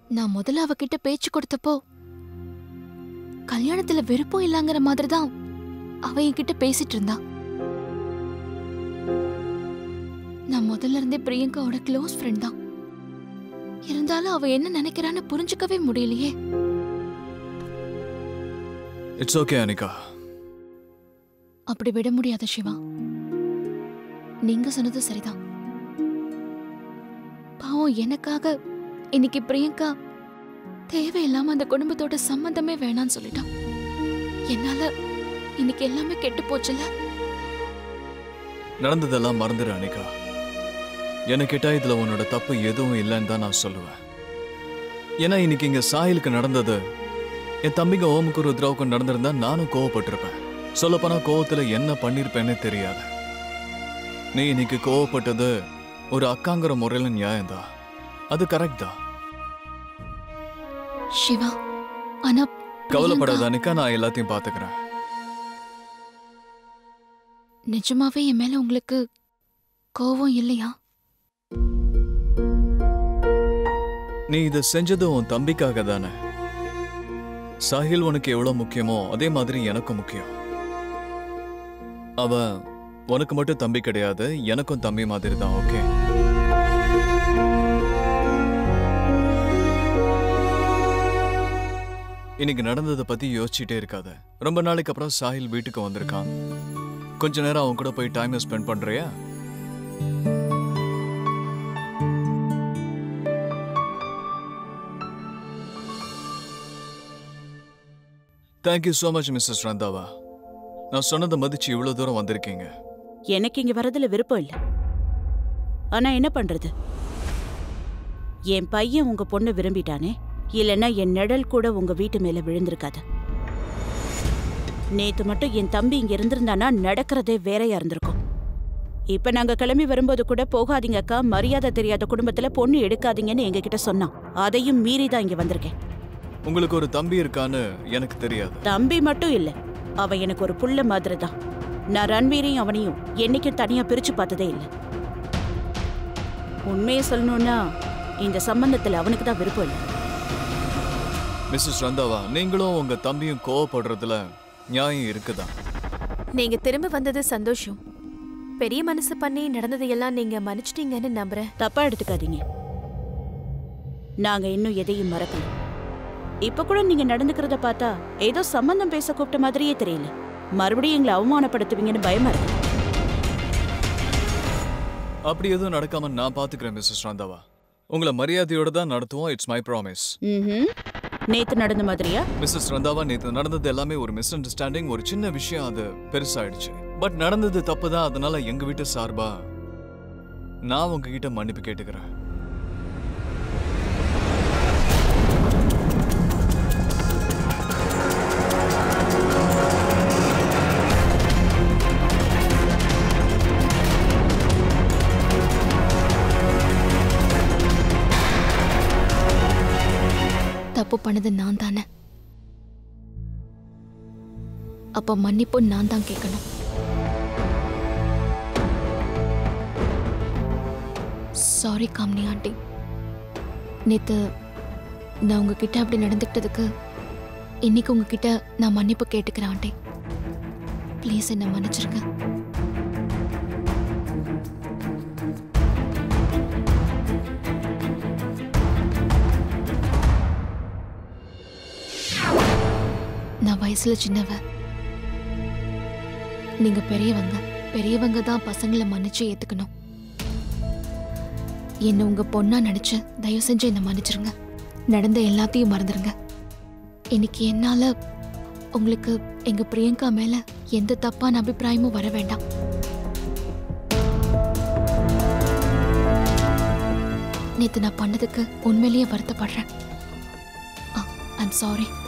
நான் முதல்ல அவகிட்ட பேச்சு கொடுத்தப்போ கல்யாணத்துல விருப்பம் இல்லங்கிற மாதிரி தான் அவ என்கிட்ட பேசிட்டு இருந்தா நான் முதல்ல இருந்தே பிரியங்காவோட க்ளோஸ் ஃப்ரெண்ட் தான் இருந்தாலும் அவ என்ன நினைக்கிறான்னு புரிஞ்சுக்கவே முடியலையே இட்ஸ் ஓகே அனிகா அப்படி விட முடியாத சிவா நீங்க சொன்னது சரிதான் பாவம் எனக்காக இன்னைக்கு பிரியங்கா தேவையில்லாம அந்த குடும்பத்தோட சம்பந்தமே வேணாம்னு சொல்லிட்டான் என்னால இன்னைக்கு எல்லாமே கெட்டு போச்சுல நடந்ததெல்லாம் மறந்துடு அனிகா என்ன கேட்டா இதுல உன்னோட தப்பு எதுவும் இல்லைன்னு தான் நான் சொல்லுவேன் ஏன்னா இன்னைக்கு இங்க சாயலுக்கு நடந்தது என் தம்பிங்க ஓமுக்கு ருத்ராவுக்கும் நடந்திருந்தா நானும் கோவப்பட்டிருப்பேன் சொல்லப்போனா கோவத்துல என்ன பண்ணிருப்பேன்னு தெரியாது நீ இன்னைக்கு கோவப்பட்டது ஒரு அக்காங்கிற முறையில நியாயம்தான் அது கரெக்ட் தான் சிவா ஆனா கவலைப்படாத அனிகா நான் எல்லாத்தையும் பாத்துக்கிறேன் நிஜமாவே என் மேல உங்களுக்கு கோவம் இல்லையா நீ இதை செஞ்சது உன் தம்பிக்காக தானே சாஹில் உனக்கு எவ்வளவு முக்கியமோ அதே மாதிரி எனக்கும் முக்கியம் அவன் உனக்கு மட்டும் தம்பி கிடையாது எனக்கும் தம்பி மாதிரி தான் ஓகே இன்னைக்கு நடந்ததை பத்தி யோசிச்சுட்டே இருக்காத ரொம்ப நாளைக்கு அப்புறம் சாஹில் வீட்டுக்கு வந்திருக்கான் கொஞ்ச நேரம் அவன் கூட போய் டைம் ஸ்பெண்ட் பண்றியா thank you so much Mrs Randhawa நான் சொன்னதை மதிச்சு இவ்வளவு தூரம் வந்திருக்கீங்க எனக்கு இங்க வரதுல விருப்பம் இல்ல ஆனா என்ன பண்றது என் பையன் உங்க பொண்ணை விரும்பிட்டானே இல்லைன்னா என் நிழல் கூட உங்க வீட்டு மேல விழுந்திருக்காது நேத்து மட்டும் என் தம்பி இங்க இருந்திருந்தானா நடக்கிறதே வேறையா இருந்திருக்கும் இப்ப நாங்க கிளம்பி வரும்போது கூட போகாதீங்க அக்கா மரியாதை தெரியாத குடும்பத்துல பொண்ணு எடுக்காதீங்கன்னு எங்ககிட்ட சொன்னான் அதையும் மீறி தான் இங்க வந்திருக்கேன் உங்களுக்கு ஒரு தம்பி இருக்கான்னு எனக்கு தெரியாது தம்பி மட்டும் இல்ல அவன் எனக்கு ஒரு புள்ள மாதிரி தான் நான் ரன்வீரையும் அவனையும் என்னைக்கும் தனியா பிரிச்சு பார்த்ததே இல்ல உண்மையை சொல்லணும்னா இந்த சம்பந்தத்துல அவனுக்கு தான் விருப்பம் இல்லை மிஸ்ஸஸ் ரந்தாவா நீங்களும் உங்க தம்பியும் கோவப்படுறதுல நியாயம் இருக்குதா நீங்க திரும்ப வந்தது சந்தோஷம் பெரிய மனசு பண்ணி நடந்ததையெல்லாம் நீங்க மன்னிச்சிட்டீங்கன்னு நம்புறேன் தப்பா எடுத்துக்காதீங்க நாங்க இன்னும் எதையும் மறக்கல இப்ப கூட நீங்க நடந்துக்கிறத பார்த்தா ஏதோ சம்பந்தம் பேச கூப்பிட்ட மாதிரியே தெரியல மறுபடியும் எங்களை அவமானப்படுத்துவீங்கன்னு பயமா இருக்கு அப்படி எதுவும் நடக்காம நான் பாத்துக்கிறேன் மிஸ்ஸஸ் ரந்தாவா உங்களை மரியாதையோட தான் நடத்துவோம் இட்ஸ் மை ப்ராமிஸ் ம்ஹும். நேத்து நடந்த மாதிரியா மிஸ்ஸஸ் ரந்தாவா நேத்து நடந்தது எல்லாமே ஒரு மிஸ் அண்டர்ஸ்டாண்டிங் ஒரு சின்ன விஷயம் அது பெருசாயிடுச்சு பட் நடந்தது தப்பு தான் அதனால எங்க வீட்டு சார்பா நான் உங்ககிட்ட மன்னிப்பு கேட்டுக்கிறேன் தப்பு பண்ணது நான் தானே அப்ப மன்னிப்பு நான் தான் கேட்கணும் சாரி காமினி ஆண்டி நேத்து நான் உங்ககிட்ட அப்படி நடந்துக்கிட்டதுக்கு இன்னைக்கு உங்ககிட்ட நான் மன்னிப்பு கேட்டுக்கிறேன் ஆண்டி ப்ளீஸ் என்ன மன்னிச்சிருங்க நான் வயசுல சின்னவ நீங்க பெரியவங்க பெரியவங்க தான் பசங்களை மன்னிச்சு ஏத்துக்கணும் என்ன உங்க பொண்ணா நினைச்சு தயவு செஞ்சு என்ன மன்னிச்சிருங்க நடந்த எல்லாத்தையும் மறந்துருங்க இன்னைக்கு என்னால உங்களுக்கு எங்க பிரியங்கா மேல எந்த தப்பான அபிப்பிராயமும் வர வேண்டாம் நேத்து நான் பண்ணதுக்கு உண்மையிலேயே வருத்தப்படுறேன் ஐம் சாரி